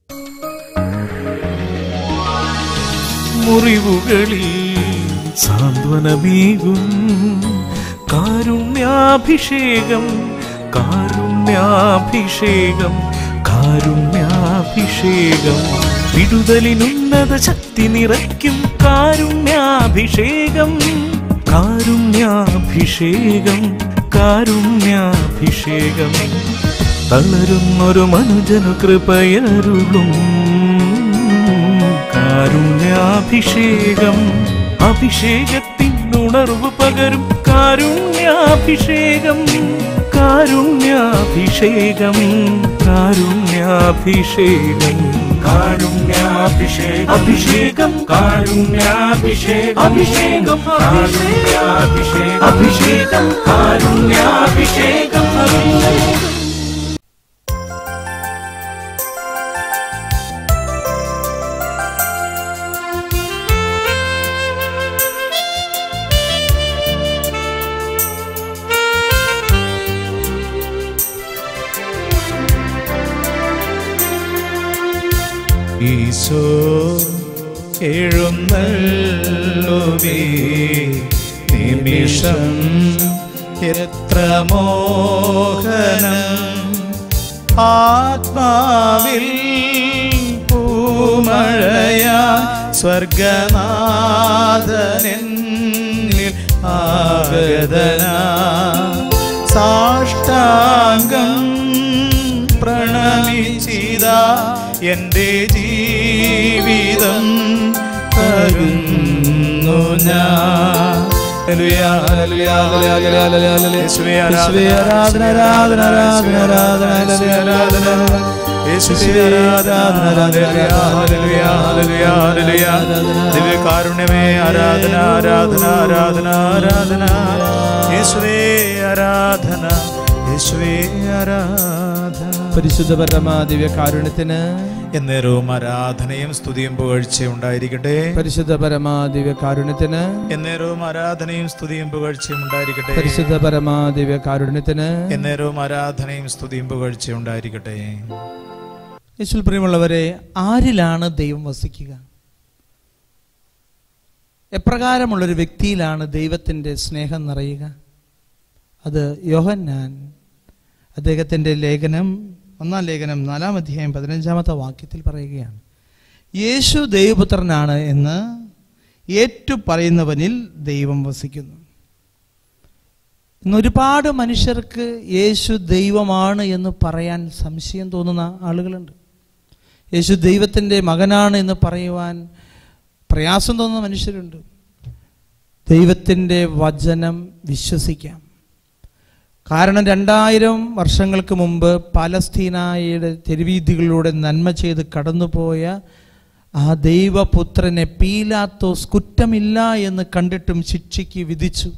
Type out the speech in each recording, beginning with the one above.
മുറിവുകളിൽ സാന്ത്വനമേകും കാരുണ്യാഭിഷേകം കാരുണ്യാഭിഷേകം കാരുണ്യാഭിഷേകം വിടുതലിനുന്നത ശക്തി നിറയ്ക്കും കാരുണ്യാഭിഷേകം കാരുണ്യാഭിഷേകം കാരുണ്യാഭിഷേകം തളരുന്നൊരു മനുജനു കൃപയരുളും കാരുണ്യാഭിഷേകം അഭിഷേകത്തിനുണർവ് പകരും കാരുണ്യാഭിഷേകം കാരുണ്യാഭിഷേകം കാരുണ്യാഭിഷേകം കാരുണ്യാഭിഷേകം അഭിഷേകം കാരുണ്യാഭിഷേകം അഭിഷേകം കാരുണ്യാഭിഷേകം അഭിഷേകം കാരുണ്യാഭിഷേകം അഭിഷേകം ഈശോ എഴുന്നള്ളുവേ നിമിഷം എത്ര മോഹനം ആത്മാവിൽ പൂമഴയ സ്വർഗനാഥനെന്നിൽ ആഗതന സാഷ്ടാംഗം പ്രണമിച്ചിത എൻ്റെ ജീവിതം തരുന്നു ഞാൻ ഹല്ലേലൂയ, ഹല്ലേലൂയ, ഹല്ലേലൂയ, ഹല്ലേലൂയ, ഹല്ലേലൂയ. യേശുവേ ആരാധന, ആരാധന, ആരാധന, ആരാധന, ആരാധന, ഹല്ലേലൂയ, ആരാധന. യേശുവേ ആരാധന, ഹല്ലേലൂയ, ഹല്ലേലൂയ, ഹല്ലേലൂയ, ഹല്ലേലൂയ. ദിവ്യകാരുണ്യമേ ആരാധന ആരാധന ആരാധന ആരാധന യേശുവേ ആരാധന യേശുവേ ആരാധന പരിശുദ്ധ പരമ ദിവ്യ കാരുണ്യത്തിന് എന്നേരവും ആരാധനയും സ്തുതിയും പുകഴ്ചയും ഉണ്ടായിരിക്കട്ടെ പരിശുദ്ധ പരമ ദിവ്യ കാരുണ്യത്തിന് എന്നേരവും ആരാധനയും സ്തുതിയും പുകഴ്ചയും ഉണ്ടായിരിക്കട്ടെ പരിശുദ്ധ പരമ ദിവ്യ കാരുണ്യത്തിന് എന്നേരവും ആരാധനയും സ്തുതിയും പുകഴ്ചയും ഉണ്ടായിരിക്കട്ടെ യേശുൽ പ്രിയമുള്ളവരെ ആരിലാണ് ദൈവം വസിക്കുക എപ്രകാരമുള്ളൊരു വ്യക്തിയിലാണ് ദൈവത്തിൻ്റെ സ്നേഹം നിറയുക അത് യോഹന്നാൻ അദ്ദേഹത്തിൻ്റെ ലേഖനം ഒന്നാം ലേഖനം നാലാം അധ്യായം പതിനഞ്ചാമത്തെ വാക്യത്തിൽ പറയുകയാണ് യേശു ദൈവപുത്രനാണ് എന്ന് ഏറ്റു പറയുന്നവനിൽ ദൈവം വസിക്കുന്നു ഇന്ന് ഒരുപാട് മനുഷ്യർക്ക് യേശു ദൈവമാണ് എന്ന് പറയാൻ സംശയം തോന്നുന്ന ആളുകളുണ്ട് യേശു ദൈവത്തിൻ്റെ മകനാണ് എന്ന് പറയുവാൻ പ്രയാസം തോന്നുന്ന മനുഷ്യരുണ്ട് ദൈവത്തിൻ്റെ വചനം വിശ്വസിക്കാം കാരണം രണ്ടായിരം വർഷങ്ങൾക്ക് മുമ്പ് പലസ്തീനായുടെ തെരുവീതികളിലൂടെ നന്മ ചെയ്ത് കടന്നുപോയ ആ ദൈവപുത്രനെ പീലാത്തോസ് കുറ്റമില്ല എന്ന് കണ്ടിട്ടും ശിക്ഷയ്ക്ക് വിധിച്ചു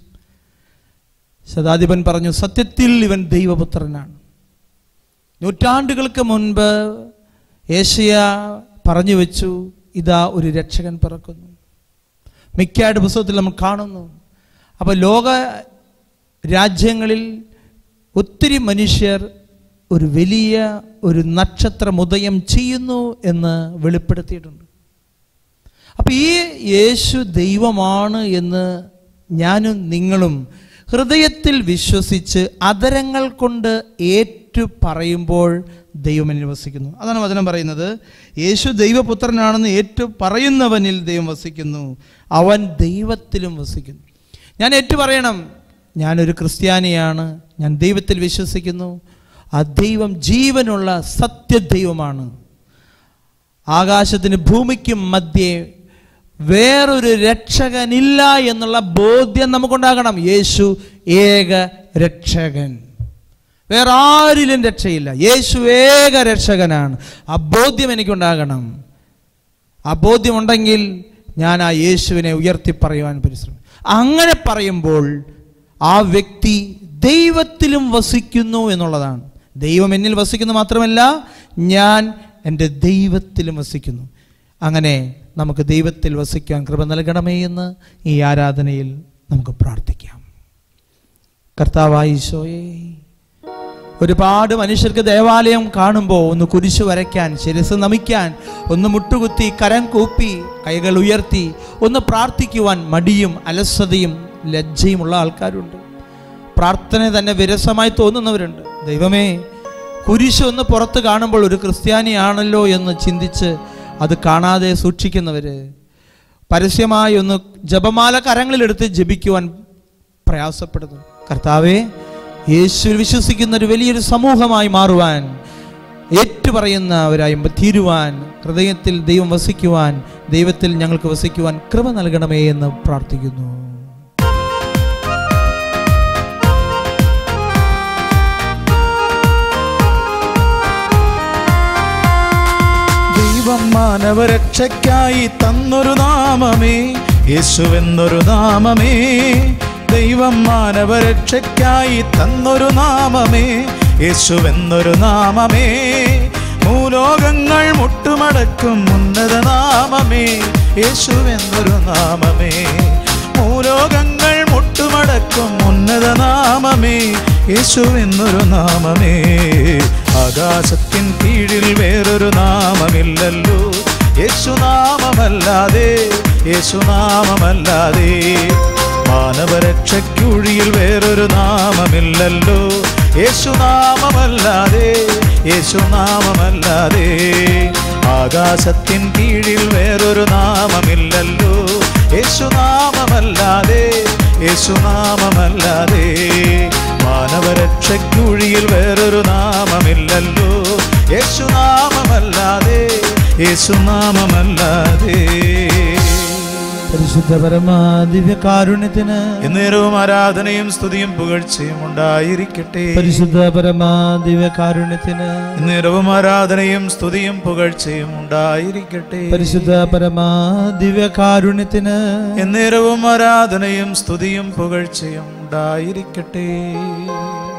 ശതാധിപൻ പറഞ്ഞു സത്യത്തിൽ ഇവൻ ദൈവപുത്രനാണ് നൂറ്റാണ്ടുകൾക്ക് മുൻപ് ഏഷ്യ പറഞ്ഞു വെച്ചു ഇതാ ഒരു രക്ഷകൻ പിറക്കുന്നു മിക്കാട് പുസ്തകത്തിൽ നമ്മൾ കാണുന്നു അപ്പോൾ ലോക രാജ്യങ്ങളിൽ ഒത്തിരി മനുഷ്യർ ഒരു വലിയ ഒരു നക്ഷത്രം ഉദയം ചെയ്യുന്നു എന്ന് വെളിപ്പെടുത്തിയിട്ടുണ്ട് അപ്പം ഈ യേശു ദൈവമാണ് എന്ന് ഞാനും നിങ്ങളും ഹൃദയത്തിൽ വിശ്വസിച്ച് അതരങ്ങൾ കൊണ്ട് ഏറ്റു പറയുമ്പോൾ ദൈവം എന്നിൽ വസിക്കുന്നു അതാണ് വചനം പറയുന്നത് യേശു ദൈവപുത്രനാണെന്ന് ഏറ്റു പറയുന്നവനിൽ ദൈവം വസിക്കുന്നു അവൻ ദൈവത്തിലും വസിക്കുന്നു ഞാൻ ഏറ്റു പറയണം ഞാനൊരു ക്രിസ്ത്യാനിയാണ് ഞാൻ ദൈവത്തിൽ വിശ്വസിക്കുന്നു ആ ദൈവം ജീവനുള്ള സത്യദൈവമാണ് ആകാശത്തിന് ഭൂമിക്കും മധ്യേ വേറൊരു രക്ഷകനില്ല എന്നുള്ള ബോധ്യം നമുക്കുണ്ടാകണം യേശു ഏക രക്ഷകൻ വേറെ ആരിലും രക്ഷയില്ല യേശു ഏക രക്ഷകനാണ് ആ ബോധ്യം എനിക്കുണ്ടാകണം ആ ബോധ്യമുണ്ടെങ്കിൽ ഞാൻ ആ യേശുവിനെ ഉയർത്തി പറയുവാൻ പരിശ്രമിക്കും അങ്ങനെ പറയുമ്പോൾ ആ വ്യക്തി ദൈവത്തിലും വസിക്കുന്നു എന്നുള്ളതാണ് ദൈവം എന്നിൽ വസിക്കുന്നു മാത്രമല്ല ഞാൻ എൻ്റെ ദൈവത്തിലും വസിക്കുന്നു അങ്ങനെ നമുക്ക് ദൈവത്തിൽ വസിക്കാൻ കൃപ നൽകണമേ എന്ന് ഈ ആരാധനയിൽ നമുക്ക് പ്രാർത്ഥിക്കാം കർത്താവായ ഈശോയെ ഒരുപാട് മനുഷ്യർക്ക് ദേവാലയം കാണുമ്പോൾ ഒന്ന് കുരിശു വരയ്ക്കാൻ ശിരസ് നമിക്കാൻ ഒന്ന് മുട്ടുകുത്തി കരം കൂപ്പി കൈകൾ ഉയർത്തി ഒന്ന് പ്രാർത്ഥിക്കുവാൻ മടിയും അലസതയും ലജ്ജയുമുള്ള ആൾക്കാരുണ്ട് പ്രാർത്ഥന തന്നെ വിരസമായി തോന്നുന്നവരുണ്ട് ദൈവമേ കുരിശ് ഒന്ന് പുറത്ത് കാണുമ്പോൾ ഒരു ക്രിസ്ത്യാനിയാണല്ലോ എന്ന് ചിന്തിച്ച് അത് കാണാതെ സൂക്ഷിക്കുന്നവര് പരസ്യമായി ഒന്ന് ജപമാല കരങ്ങളിലെടുത്ത് ജപിക്കുവാൻ പ്രയാസപ്പെടുന്നു കർത്താവെ യേശുവിൽ വിശ്വസിക്കുന്ന ഒരു വലിയൊരു സമൂഹമായി മാറുവാൻ ഏറ്റുപറയുന്നവരായി തീരുവാൻ ഹൃദയത്തിൽ ദൈവം വസിക്കുവാൻ ദൈവത്തിൽ ഞങ്ങൾക്ക് വസിക്കുവാൻ കൃപ നൽകണമേ എന്ന് പ്രാർത്ഥിക്കുന്നു ദൈവം മാനവരക്ഷയ്ക്കായി തന്നൊരു നാമമേ യേശുവെന്നൊരു നാമമേ ദൈവം മാനവരക്ഷയ്ക്കായി തന്നൊരു നാമമേ യേശുവെന്നൊരു നാമമേ ഭൂലോകങ്ങൾ മുട്ടുമടക്കും ഉന്നത നാമമേ യേശുവെന്നൊരു നാമമേ ഭൂലോകങ്ങൾ മുട്ടുമടക്കും ഉന്നത നാമമേ യേശുവെന്നൊരു നാമമേ ആകാശത്തിൻ കീഴിൽ വേറൊരു നാമമില്ലല്ലോ യേശുനാമമല്ലാതെ യേശുനാമമല്ലാതെ മാനവരക്ഷയ്ക്കുഴിയിൽ വേറൊരു നാമമില്ലല്ലോ യേശുനാമമല്ലാതെ യേശുനാമമല്ലാതെ ആകാശത്തിൻ കീഴിൽ വേറൊരു നാമമില്ലല്ലോ യേശുനാമമല്ലാതെ യേശുനാമമല്ലാതെ മാനവരക്ഷയ്ക്കുഴിയിൽ വേറൊരു നാമമില്ലല്ലോ യേശുനാമമല്ലാതെ യേശുനാമമല്ലാതെ പരിശുദ്ധ പരമാദിവ്യ കാരുണ്യത്തിന് എന്നേരവും ആരാധനയും സ്തുതിയും പുകഴ്ചയും ഉണ്ടായിരിക്കട്ടെ പരിശുദ്ധ പരമാദിവ്യ കാരുണ്യത്തിന് എന്നേരവും ആരാധനയും സ്തുതിയും പുകഴ്ചയും ഉണ്ടായിരിക്കട്ടെ പരിശുദ്ധ പരമാദിവ്യ കാരുണ്യത്തിന് എന്നേരവും ആരാധനയും സ്തുതിയും പുകഴ്ചയും ഉണ്ടായിരിക്കട്ടെ